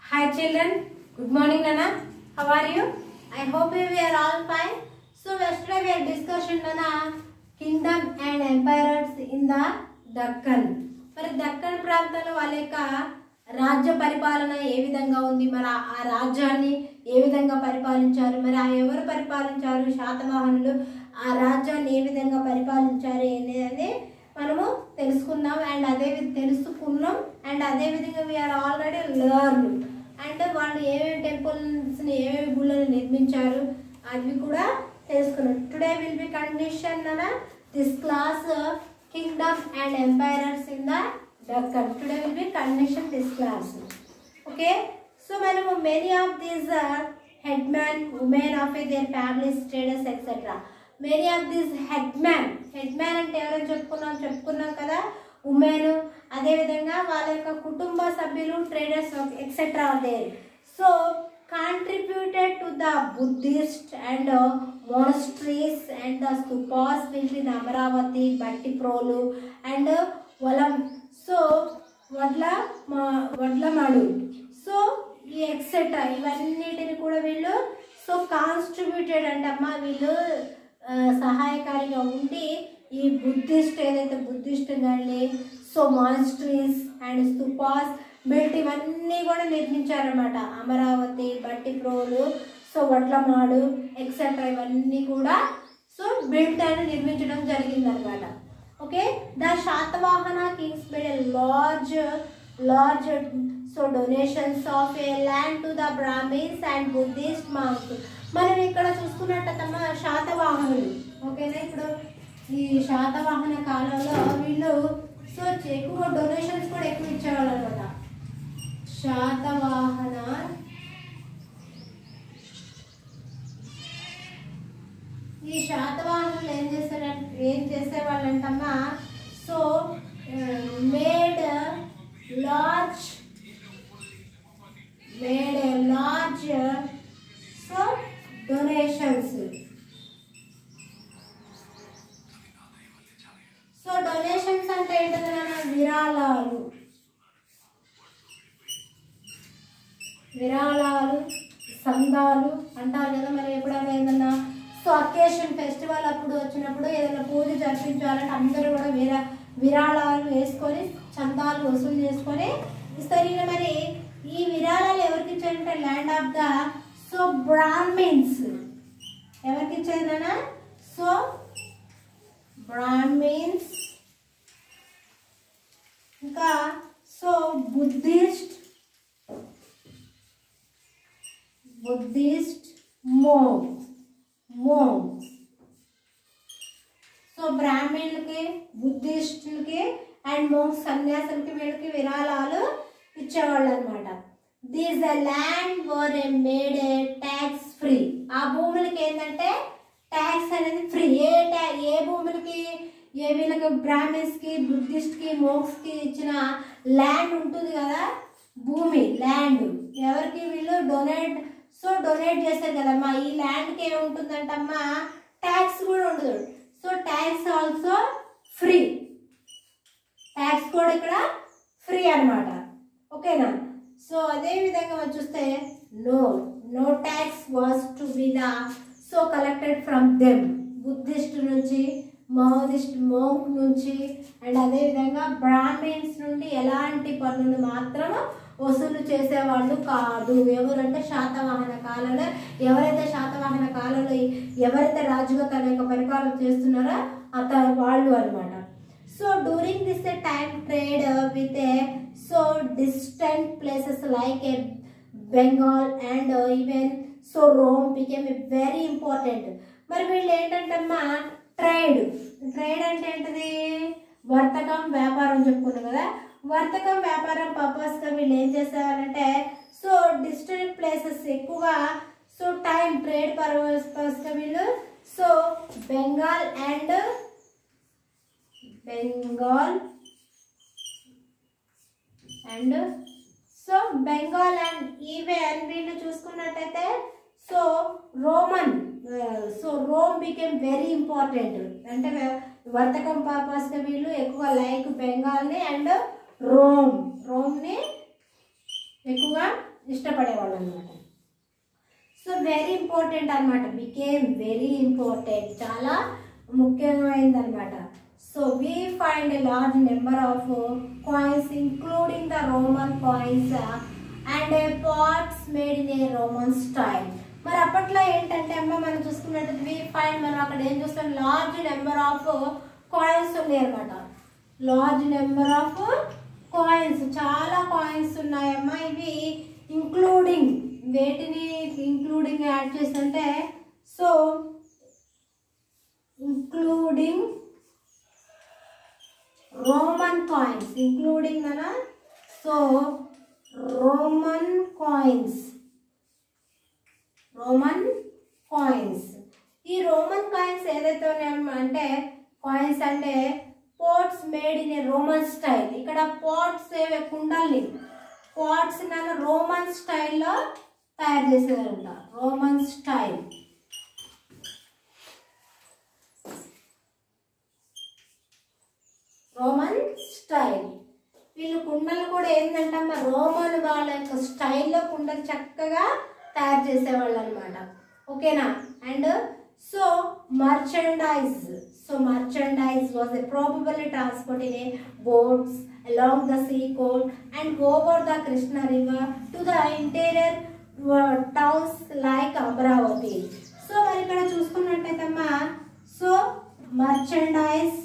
Hi children, good morning Nana. How are you? I hope we are all fine. So yesterday we are discussion Nana kingdom and empires in the Deccan. మరి దక్కన్ ప్రాంతంలో వాళ్ళ యొక్క రాజ్య పరిపాలన ఏ విధంగా ఉంది మరి ఆ- ఆ రాజ్యాన్ని ఏ విధంగా పరిపాలించారు మరి ఆ ఎవరు పరిపాలించారు శాతవాహనులు ఆ రాజ్యాన్ని ఏ విధంగా పరిపాలించారు అనేది మనము తెలుసుకుందాం అండ్ అదే వి- తెలుసుకున్నాం అండ్ అదే విధంగా వీఆర్ ఆల్రెడీ లెర్న్ అండ్ వాళ్ళు ఏమేమి టెంపుల్స్ని ఏమేమి గుళ్ళని నిర్మించారు అవి కూడా తెలుసుకున్నాం today will be condition on this class kingdom and emperors in the Deccan today will be condition this class okay so మనము many of these head man women of their family status etcetera many of these head man head man అంటే ఎవరైనా చెప్పుకున్నాం చెప్పుకున్నాం కదా women అదేవిధంగా వాళ్ళ యొక్క కుటుంబ సభ్యులు traders etcetera there so contributed to the Buddhist and monasteries and the stupas built in Amaravati Bhattiprolu and వలం సో వడ్ల మా- వడ్లమాడు సో ఈ ఎక్సెట్రా ఇవన్నిటిని కూడా వీళ్ళు సో కాన్స్ట్రిబ్యూటెడ్ అంటే అమ్మ వీళ్ళు ఆ, సహాయకారిగా ఉండి ఈ బుద్ధిస్ట్ ఏదైతే బుద్ధిస్ట్ కానీ so monasteries and stupas built ఇవన్నీ కూడా నిర్మించారన్నమాట అమరావతి బట్టిప్రోలు సో వడ్లమాడు ఎక్సెట్రా ఇవన్నీ కూడా సో బిల్ట్ అని నిర్మించడం జరిగిందనమాట okay the Satavahana kings made a large large so donations of a land to the Brahmins and Buddhist monks మనం ఇక్కడ చూసుకున్నట్టమ్మా శాతవాహనులు ఓకేనా ఇప్పుడు ఈ శాతవాహన కాలంలో వీళ్ళు సో ఎక్కువ డొనేషన్స్ కూడా ఎక్కువ ఇచ్చేవాళ్ళు అనమాట శాతవాహన ఈ శాతవాహనులు ఏం చేశారంటే ఏం చేసేవాళ్ళంటమ్మా so made large made large so donations so donations అంటే ఏంటంటే విరాళాలు విరాళాలు సందాలు అంటారు కదా మరి ఎప్పుడైనా ఏదన్నా సో అకేషన్ ఫెస్టివల్ అప్పుడు వచ్చినప్పుడు ఏదైనా పూజ జరిపించాలంటే అందరూ కూడా విరా విరాళాలు వేసుకొని చందాలు వసూలు చేసుకొని ఇస్తారు ఈయన మరి ఈ విరాళాలు ఎవరికి ఇచ్చారంటే land of the so Brahmins ఎవరికి ఇచ్చారనా సో బ్రాహ్మిన్స్ ఇంకా so Buddhist Buddhist monks monks so బ్రాహ్మణులకి బుద్ధిస్టులకి అండ్ మోంక్స్ సన్యాసులకి వీళ్ళకి విరాళాలు ఇచ్చేవాళ్ళు అనమాట these the land were a made a tax free ఆ భూములకి ఏంటంటే ట్యాక్స్ అనేది ఫ్రీ ఏ ట్యా ఏ భూములకి ఏ వీళ్ళకి బ్రాహ్మిన్స్కి బుద్ధిస్ట్కి మోక్స్కి ఇచ్చిన ల్యాండ్ ఉంటుంది కదా భూమి ల్యాండ్ ఎవరికి వీళ్ళు డొనేట్ సో డొనేట్ చేస్తారు కదమ్మా ఈ ల్యాండ్కి ఏముంటుందంటమ్మా ట్యాక్స్ కూడా ఉండదు so tax also free tax కూడా ఇక్కడ ఫ్రీ అన్నమాట ఓకేనా సో అదే విధంగా మనం చూస్తే no no tax was to be the so collected from them Buddhist నుంచి మోదిస్ట్ మోంక్ నుంచి అండ్ అదేవిధంగా బ్రాహ్మిన్స్ నుండి ఎలాంటి పన్నులు మాత్రం వసూలు చేసేవాళ్ళు కాదు ఎవరంటే శాతవాహన కాలంలో ఎవరైతే శాతవాహన కాలంలో ఎవరైతే రాజుగా తన యొక్క పరిపాలన చేస్తున్నారో అత వాళ్ళు అన్నమాట so during this time trade with a so distant places like a Bengal and even so Rome became very important మరి వీళ్ళు ఏంటంటమ్మా ట్రేడ్ ట్రేడ్ అంటే ఏంటిది వర్తకం వ్యాపారం చెప్పుకున్నాం కదా వర్తకం వ్యాపారం పర్పస్గా వీళ్ళు ఏం చేసేవారంటే సో డిస్టెంట్ ప్లేసెస్ ఎక్కువగా సో టైం ట్రేడ్ పర్పస్గా వీళ్ళు so Bengal and Bengal and so Bengal and even వీళ్ళు చూసుకున్నట్టయితే so Roman so Rome became very important అంటే వర్తకం పర్పస్గా వీళ్ళు ఎక్కువ లైక్ బెంగాల్ని అండ్ రోమ్ రోమ్ని ఎక్కువగా ఇష్టపడేవాళ్ళు అనమాట సో వెరీ ఇంపార్టెంట్ అనమాట బికేమ్ వెరీ ఇంపార్టెంట్ చాలా ముఖ్యమైనది అనమాట so we find a large number of coins including the Roman coins and a pots made in a Roman style మరి అప్పట్లో ఏంటంటే అమ్మ మనం చూసుకున్నట్టు వీ ఫైండ్ మనం అక్కడ ఏం చూస్తాం లార్జ్ నెంబర్ ఆఫ్ కాయిన్స్ ఉన్నాయి అనమాట లార్జ్ నెంబర్ ఆఫ్ కాయిన్స్ చాలా కాయిన్స్ ఉన్నాయమ్మా ఇవి ఇంక్లూడింగ్ వేటిని ఇంక్లూడింగ్ యాడ్ చేస్తుంటే so including Roman coins including అనా so Roman coins Roman coins ఈ రోమన్ కాయిన్స్ ఏదైతే ఉన్నాయో అంటే కాయిన్స్ అంటే pots made in a Roman style ఇక్కడ పోట్స్ ఏవే కుండల్ని పోట్స్ నన్ను రోమన్ స్టైల్లో తయారు చేసేదంట రోమన్ స్టైల్ రోమన్ స్టైల్ వీళ్ళు కుండలు కూడా ఏంటంటే అమ్మ రోమన్ వాళ్ళ యొక్క స్టైల్లో కుండలు చక్కగా తయారు చేసేవాళ్ళు అనమాట ఓకేనా and so merchandise so merchandise was a probably transport in a boats along the sea coast and over the Krishna river to the interior uh, towns like Amravati. So మరి ఇక్కడ చూసుకున్నట్టయితే అమ్మా సో మర్చండైజ్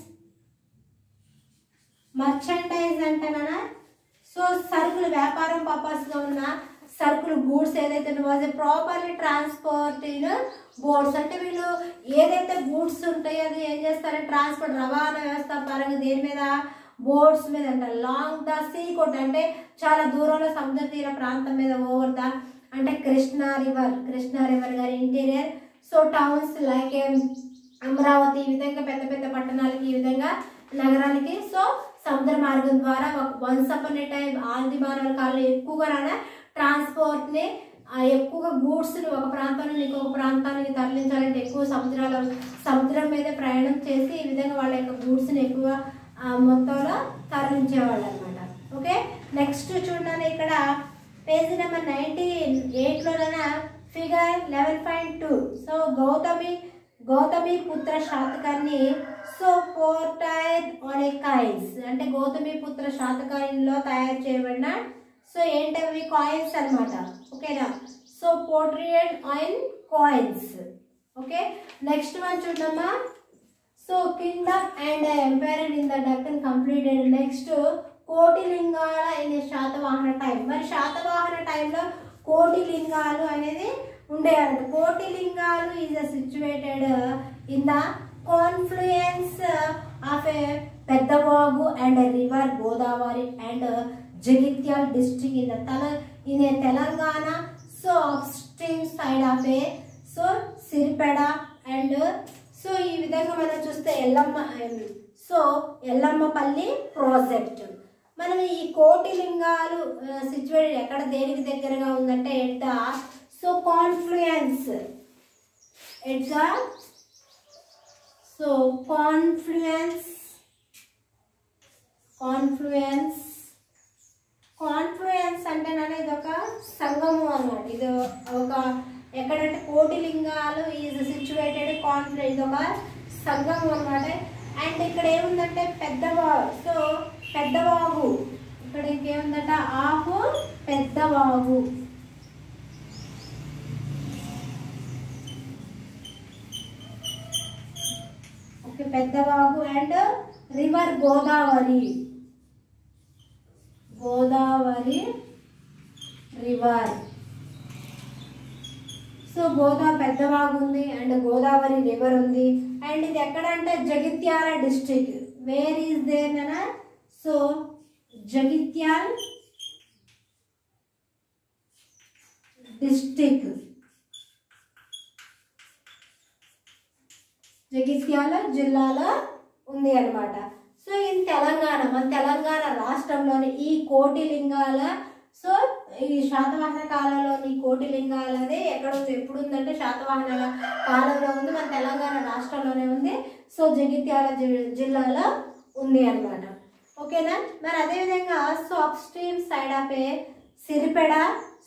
మర్చండైజ్ అంటేనా so సరుకులు వ్యాపారం పర్పస్గా ఉన్న సరుకులు గూడ్స్ ఏదైతే was properly transport in boats అంటే వీళ్ళు ఏదైతే గూడ్స్ ఉంటాయో అది ఏం చేస్తారంటే ట్రాన్స్పోర్ట్ రవాణా వ్యవస్థ పరంగా దేని మీద బోర్డ్స్ మీద అంటారు లాంగ్ ద సీ కోట్ అంటే చాలా దూరంలో సముద్ర తీర ప్రాంతం మీద ఓవర్ ద అంటే కృష్ణా రివర్ కృష్ణా రివర్ గారి interior so towns like Amaravati ఈ విధంగా పెద్ద పెద్ద పట్టణాలకి ఈ విధంగా నగరానికి సో సముద్ర మార్గం ద్వారా ఒక వన్స్ అపన్ ఏ టైం ఆది మానవుల కాలంలో ఎక్కువగా ట్రాన్స్పోర్ట్ ని ఆ ఎక్కువగా గూడ్స్ ని ఒక ప్రాంతం నుండి ఇంకొక ప్రాంతానికి తరలించాలంటే ఎక్కువ సముద్రాల సముద్రం మీద ప్రయాణం చేసి ఈ విధంగా వాళ్ళ యొక్క గూడ్స్ ని ఎక్కువ ఆ, మొత్తంలో తరలించేవాళ్ళు అనమాట ఓకే నెక్స్ట్ చూడండి ఇక్కడ పేజీ నెంబర్ నైన్టీ ఎయిట్లోన figure eleven point two so Gautami Gautami Putra Satakarni so portrayed on a coins అంటే గౌతమి పుత్ర శాతకాయంలో తయారు చేయబడిన సో ఏంటవి కాయిన్స్ అన్నమాట ఓకేనా so portrait on coins okay next one చూడమ్మా so kingdom and empire in the Deccan completed next Koti Lingala in Satavahana time మరి శాతవాహన టైంలో కోటి లింగాలు అనేది ఉండేవారంట Koti Lingalu is situated in the confluence of a Peddavagu and river Godavari and Jagtial district in the తల in a Telangana so upstream side of a so Siripeda and so ఈ విధంగా మనం చూస్తే ఎల్లమ్మ సో ఎల్లమ్మపల్లి ప్రాజెక్ట్ మనం ఈ కోటి లింగాలు సిచ్యువేట్ ఎక్కడ దేనికి దగ్గరగా ఉందంటే at the so confluence at the so confluence confluence confluence అంటే నాన్న ఇది ఒక సంగమం అన్నమాట ఇది ఒక ఎక్కడంటే కోటి లింగాలు ఈజ్ సిచ్యువేటెడ్ కాన్ఫ్లుయెన్స్ ఇది ఒక సంగమం అన్నమాట అండ్ ఇక్కడ ఏముందంటే పెద్దవాగు సో పెద్దవాగు ఇక్కడ ఇంకేముందంట of Peddavagu okay Peddavagu and river Godavari Godavari river so Goda Peddavagu ఉంది అండ్ గోదావరి రివర్ ఉంది అండ్ ఇది ఎక్కడంటే Jagityala district where is there అనా సో జగిత్యాల్ డిస్ట్రిక్ట్ జగిత్యాల జిల్లాలో ఉంది అన్నమాట సో ఇది తెలంగాణ మన తెలంగాణ రాష్ట్రంలోని ఈ కోటి లింగాల సో ఈ శాతవాహన కాలంలోని ఈ కోటి లింగాలది ఎక్కడ ఉంది ఎప్పుడు ఉందంటే శాతవాహన కాలంలో ఉంది మన తెలంగాణ రాష్ట్రంలోనే ఉంది సో జగిత్యాల జి- జిల్లాలో ఉంది అన్నమాట ఓకేనా మరి అదేవిధంగా so upstream side of a Siripeda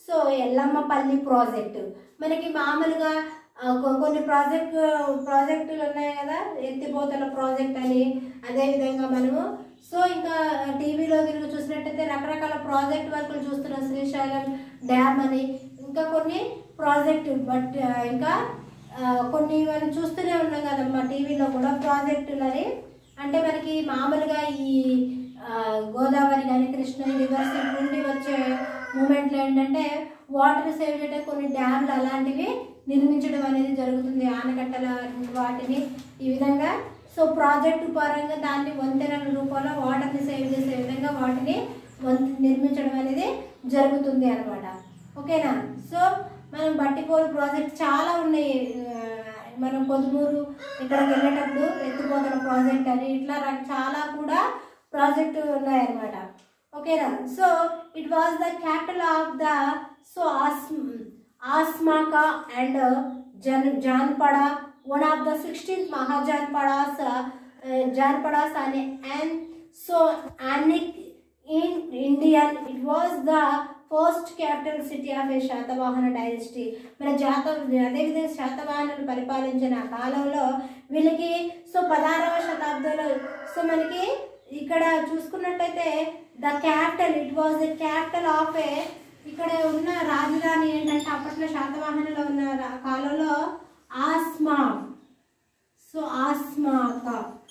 so Yellammapalli project మనకి మామూలుగా ఆ, కొ- కొన్ని ప్రాజెక్ట్ ప్రాజెక్టులు ఉన్నాయి కదా ఎత్తిపోతల ప్రాజెక్ట్ అని అదేవిధంగా మనము సో ఇంకా టీవీలో కనుక చూసినట్టయితే రకరకాల ప్రాజెక్ట్ వర్కులు చూస్తున్నాం శ్రీశైలం డ్యామ్ అని ఇంకా కొన్ని ప్రాజెక్ట్ బట్ ఆ, ఇంకా ఆ, కొన్ని మనం చూస్తూనే ఉన్నాం కదమ్మా టీవీలో కూడా ప్రాజెక్టులని అంటే మనకి మామూలుగా ఈ ఆ, గోదావరి కానీ కృష్ణ రివర్స్ నుండి వచ్చే మూమెంట్లో ఏంటంటే వాటర్ సేవ్ చేయడానికి కొన్ని డ్యామ్లు అలాంటివి నిర్మించడం అనేది జరుగుతుంది ఆనకట్టల వాటిని ఈ విధంగా సో ప్రాజెక్టు పరంగా దాన్ని వంతెనల రూపంలో వాటర్ని సేవ్ చేసే విధంగా వాటిని వంతె నిర్మించడం అనేది జరుగుతుంది అనమాట ఓకేనా సో మనం బట్టిపోలు ప్రాజెక్ట్ చాలా ఉన్నాయి ఆ, మనం పొదుమూరు ఇక్కడికి వెళ్ళేటప్పుడు ఎత్తిపోతల ప్రాజెక్ట్ అని ఇట్లా రక- చాలా కూడా ప్రాజెక్టు ఉన్నాయన్నమాట ఓకేనా so it was the capital of the so ఆస్ ఆస్మాకా అండ్ జన్ janapada one of the sixteenth mahajanapadas janapadas అనే అండ్ సో అనిక్ in Indian it was the first capital city of a Satavahana dynasty మన జాత అదేవిధంగా శాతవాహనులు పరిపాలించిన ఆ కాలంలో వీళ్ళకి సో పదహారవ శతాబ్దంలో సో మనకి ఇక్కడ చూసుకున్నట్టయితే the capital it was the capital of a ఇక్కడ ఉన్న రాజధాని ఏంటంటే అప్పట్లో శాతవాహనలో ఉన్న రా- కాలంలో ఆస్మా సో ఆస్మాక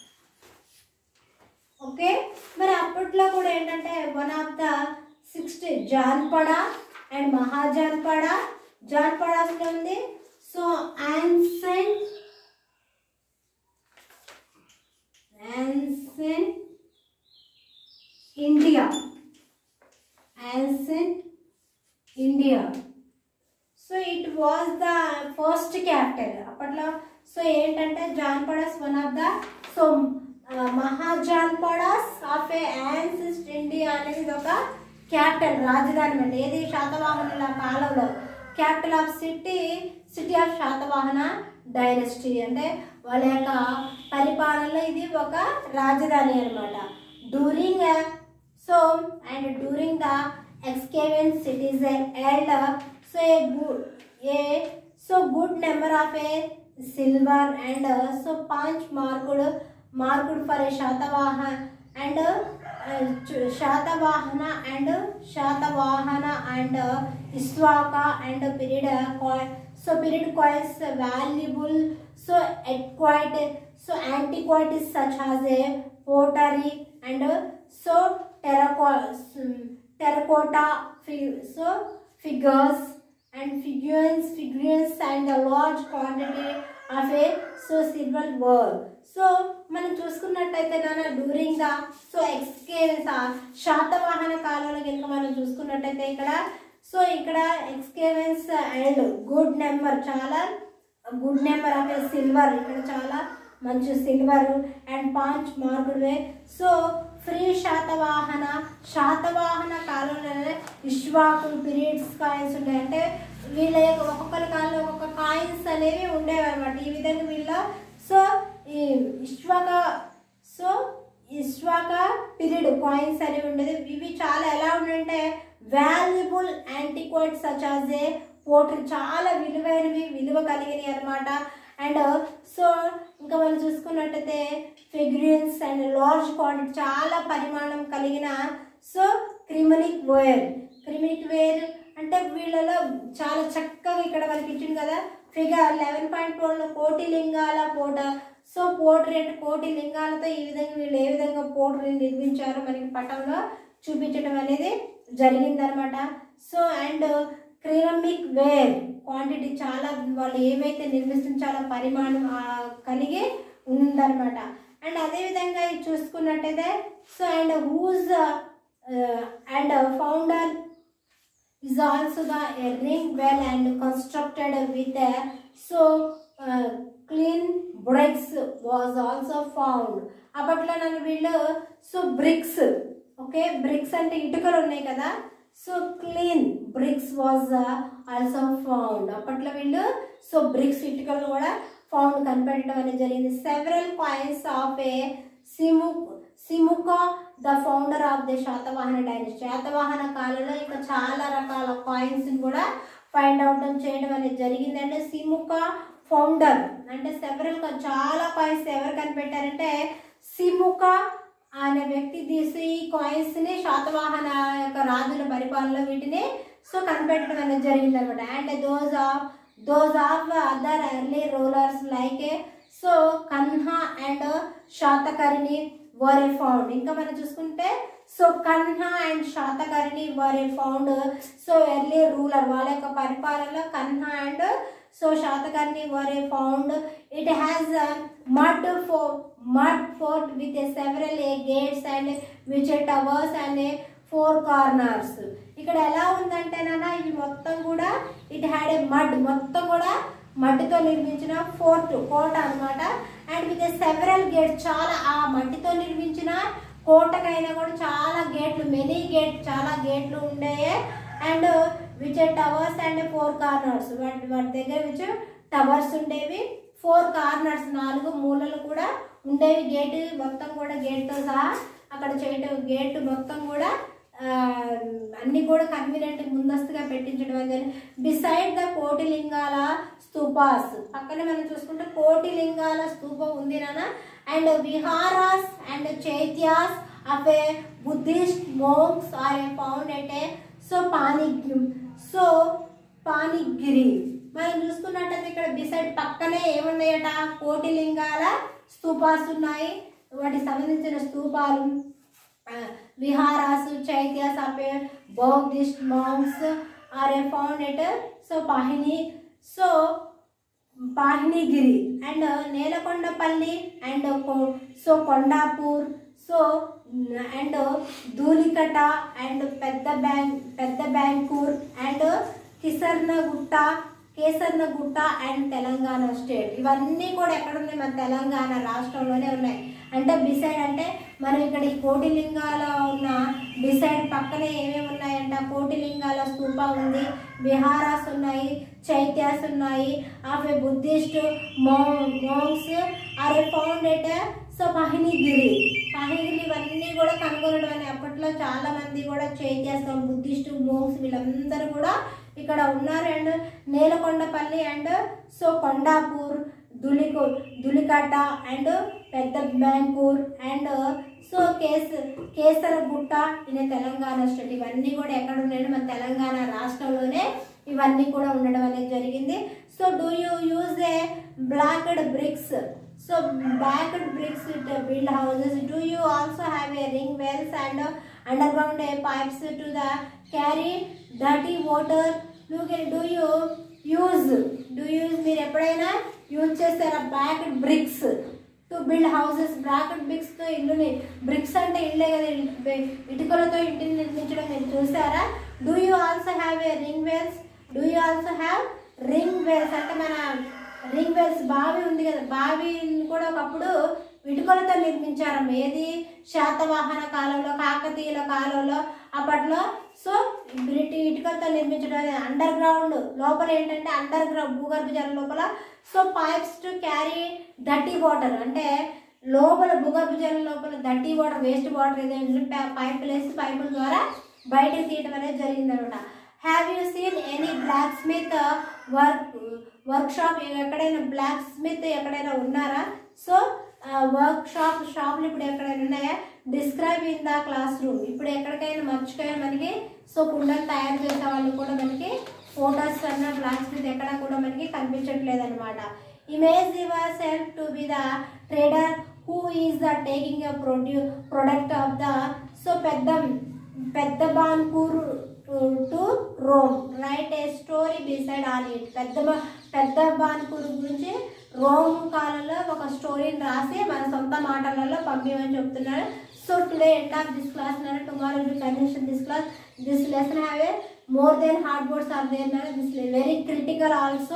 ఓకే మరి అప్పట్లో కూడా ఏంటంటే one of the sixty janapada and mahajanapada జాన్పడాస్లో ఉంది so ancient ancient India ancient India so it was the first capital అప్పట్లో సో ఏంటంటే janapadas one of the so mahajanapadas of a ancient India అనేది ఇది ఒక క్యాపిటల్ రాజధాని అంటే ఏది శాతవాహనుల కాలంలో capital of city city of Satavahana dynasty అంటే వాళ్ళ యొక్క పరిపాలనలో ఇది ఒక రాజధాని అన్నమాట during so and during the excavation cities held so a good a so good number of a silver and uh, so punch marked marked for a shatavaha and uh, ch- shatavahana and shatavahana and uh, iswaka and period uh, coin so period coins valuable so acquired so antiquities such as a pottery and uh, so terracotta terracotta fi- so figures and figurines figurines and a large quantity of a so silver world so మనం చూసుకున్నట్టయితే నాన్న during the so excavations Satavahana కాలంలో కనుక మనం చూసుకున్నట్టయితే ఇక్కడ so ఇక్కడ excavations and good number చాలా గుడ్ నెంబర్ ఆఫ్ సిల్వర్ ఇక్కడ చాలా మంచి silver and punch marked so pre Satavahana Satavahana కాలంలోనే ఇష్వాకులు పీరియడ్స్ కాయిన్స్ ఉంటాయి అంటే వీళ్ళ యొక్క ఒక్కొక్కరి కాలంలో ఒక్కొక్క కాయిన్స్ అనేవి ఉండేవి అనమాట ఈ విధంగా వీళ్ళ సో ఈ Ishvaka so Ishvaka period coins అనేవి ఉండేది ఇవి చాలా ఎలా ఉన్నాయంటే valuable antiquity such as a potter చాలా విలువైనవి విలువ కలిగినవి అనమాట అండ్ సో ఇంకా మనం చూసుకున్నట్టయితే ఫిగ్రియన్స్ అండ్ లార్జ్ క్వాంటిటీ చాలా పరిమాణం కలిగిన so ceramic ware ceramic ware అంటే వీళ్ళలో చాలా చక్కగా ఇక్కడ మనకి ఇచ్చింది కదా ఫిగర్ లెవెన్ పాయింట్ ఫోర్లో కోటి లింగాల పోట సో పోటరీ అంటే కోటి లింగాలతో ఈ విధంగా వీళ్ళు ఏ విధంగా పోటరీని నిర్మించారో మనకి పటంలో చూపించడం అనేది జరిగిందనమాట so and ceramic ware quantity చాలా వాళ్ళు ఏవైతే నిర్మిస్తుంది చాలా పరిమాణం ఆ, కలిగి ఉందన్నమాట అండ్ అదేవిధంగా ఇది చూసుకున్నట్టయితే so and whose and founder is also the a ring well and constructed with a so uh, clean bricks was also found అప్పట్లో నన్ను వీళ్ళు సో బ్రిక్స్ ఓకే బ్రిక్స్ అంటే ఇటుకలు ఉన్నాయి కదా so clean bricks was also found అప్పట్లో వీళ్ళు so bricks ఇటుకలు కూడా ఫౌండ్ కనిపెట్టడం అనేది జరిగింది సెవెరల్ కాయిన్స్ ఆఫ్ ఏ సిము Simuka the founder of the Satavahana dynasty Satavahana కాలంలో ఇంకా చాలా రకాల కాయిన్స్ కూడా ఫైండ్ అవుట్ చేయడం అనేది జరిగిందంటే సిముక ఫౌండర్ అంటే సెవరల్ చాలా కాయిన్స్ ఎవరు కనిపెట్టారంటే సిముక అనే వ్యక్తి తీసి ఈ కాయిన్స్ ని శాతవాహన యొక్క రాజుల పరిపాలనలో వీటిని సో కనిపెట్టడం అనేది జరిగింది అనమాట and those of those of other early rulers like so Kanha and Satakarni were a found ఇంకా మనం చూసుకుంటే so Kanha and Satakarni were a found so early ruler వాళ్ళ యొక్క పరిపాలనలో Kanha and so Satakarni were a found it has mud ఫో mud fort with several a gates and which towers and four corners ఇక్కడ ఎలా ఉందంటేనన్నా ఇది మొత్తం కూడా ఇట్ హ్యాడ్ ఏ మడ్ మొత్తం కూడా మట్టితో నిర్మించిన ఫోర్ట్ కోట అన్నమాట అండ్ విత్ సెవెరల్ గేట్స్ చాలా ఆ మట్టితో నిర్మించిన కోటకైనా కూడా చాలా గేట్లు మెనీ గేట్ చాలా గేట్లు ఉండేవి and which towers and four corners వాటి వాటి దగ్గర విచ్ టవర్స్ ఉండేవి ఫోర్ కార్నర్స్ నాలుగు మూలలు కూడా ఉండేవి గేట్ మొత్తం కూడా గేట్తో సహా అక్కడ చేయటం గేట్ మొత్తం కూడా ఆ, అన్ని కూడా కన్వీనియంట్ ముందస్తుగా పెట్టించడం అనేది బిసైడ్ ద కోటిలింగాల స్తూపాస్ పక్కనే మనం చూసుకుంటే కోటిలింగాల స్తూపం ఉంది నాన్న and viharas and chaityas of a Buddhist monks are a found at a so పాని సో పానిగిరి మనం చూసుకున్నట్టయితే ఇక్కడ బిసైడ్ పక్కనే ఏమున్నాయట కోటిలింగాల స్తూపాస్ ఉన్నాయి వాటికి సంబంధించిన స్తూపాలు ఆ, viharas chaityas of a Buddhist monks are a found at so Pahini so Pahinigiri and Nelakondapalli and కొ- so Kondapur so and Dhulikatta and Pedda బ్యాంక్ Pedda Bankur and Kisarnagutta Kesarnagutta and Telangana state ఇవన్నీ కూడా ఎక్కడ ఉన్నాయి మన తెలంగాణ రాష్ట్రంలోనే ఉన్నాయి అంటే బిసైడ్ అంటే మనం ఇక్కడ ఈ కోటిలింగాల ఉన్న బిసైడ్ పక్కనే ఏమేమి ఉన్నాయంట కోటిలింగాల స్తూప ఉంది విహారాస్ ఉన్నాయి చైత్యాస్ ఉన్నాయి of a Buddhist monks are a found at so Pahinigiri Pahinigiri ఇవన్నీ కూడా కనుగొనడం అని అప్పట్లో చాలా మంది కూడా చైత్యాస్ బుద్ధిస్ట్ మోంగ్స్ వీళ్ళందరూ కూడా ఇక్కడ ఉన్నారు and Nelakondapalli and so Kondapur దులికు Dhulikatta and Pedda Bankur and so కేస్ కేసరగుట్ట ఇనే తెలంగాణ స్టేట్ ఇవన్నీ కూడా ఎక్కడ ఉన్నాయంటే మన తెలంగాణ రాష్ట్రంలోనే ఇవన్నీ కూడా ఉండడం అనేది జరిగింది so do you use a blocked bricks so blocked bricks build houses do you also have a ring wells and underground a pipes to the carry dirty water you can do you use do you మీరు ఎప్పుడైనా use చేస్తారా blocked bricks to build houses bracket bricks తో ఇల్లుని bricks అంటే ఇల్లే కదా ఇల్- బె- ఇటుకలతో ఇంటిని నిర్మించడం మీరు చూసారా do you also have a ring wells do you also have ring wells అంటే మన రింగ్ వెల్స్ బావి ఉంది కదా బావిని కూడా ఒకప్పుడు ఇటుకలతో నిర్మించారమ్మ ఏది శాతవాహన కాలంలో కాకతీయుల కాలంలో అప్పట్లో సో బ్రిటి ఇటుకలతో నిర్మించడం అండర్ గ్రౌండ్ లోపల ఏంటంటే అండర్ గ్రౌండ్ భూగర్భ జలం లోపల so pipes to carry dirty water అంటే లోపల భూగర్భ జలం లోపల డర్టీ వాటర్ వేస్ట్ వాటర్ ఏదైనా పైపులు వేసి పైపుల ద్వారా బయటకు తీయడం అనేది జరిగింది అనమాట have you seen any blacksmith work workshop ఎక్కడైనా బ్లాక్ స్మిత్ ఎక్కడైనా ఉన్నారా సో వర్క్ షాప్ షాప్లు ఇప్పుడు ఎక్కడైనా ఉన్నాయా describe in the classroom ఇప్పుడు ఎక్కడికైనా మర్చిపోయి మనకి సో కుండలు తయారు చేసే వాళ్ళు కూడా మనకి ఫోటోస్ అన్న బ్లాక్ స్మిత్ ఎక్కడ కూడా మనకి కనిపించట్లేదు అనమాట image yourself to be the trader who is the taking a ప్రొడ్యూ product of the so Pedda Pedda Banpur to Rome right a story beside all it Pedda బా- పెద్ద బాన్పూర్ గురించి రోమ్ కాలంలో ఒక స్టోరీని రాసి మన సొంత మాటలలో పంపించమని చెప్తున్నారు so today end of this class నాన్న tomorrow will continue this class this lesson have a more than hard words are there నాన్న this very critical also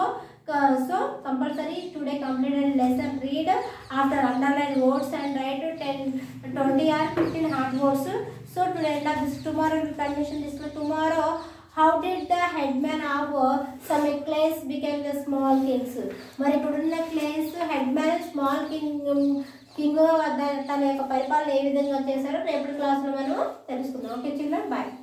so compulsory today completed lesson read after underline words and write ten twenty or fifteen hard words so today end of this tomorrow will continue this tomorrow how did the head man of some clans became the small Kings మరి ఇప్పుడున్న clans head man small king king తన యొక్క పరిపాలన ఏ విధంగా చేశారో రేపటి క్లాస్లో మనం తెలుసుకుందాం ఓకే చిల్డ్రన్ బాయ్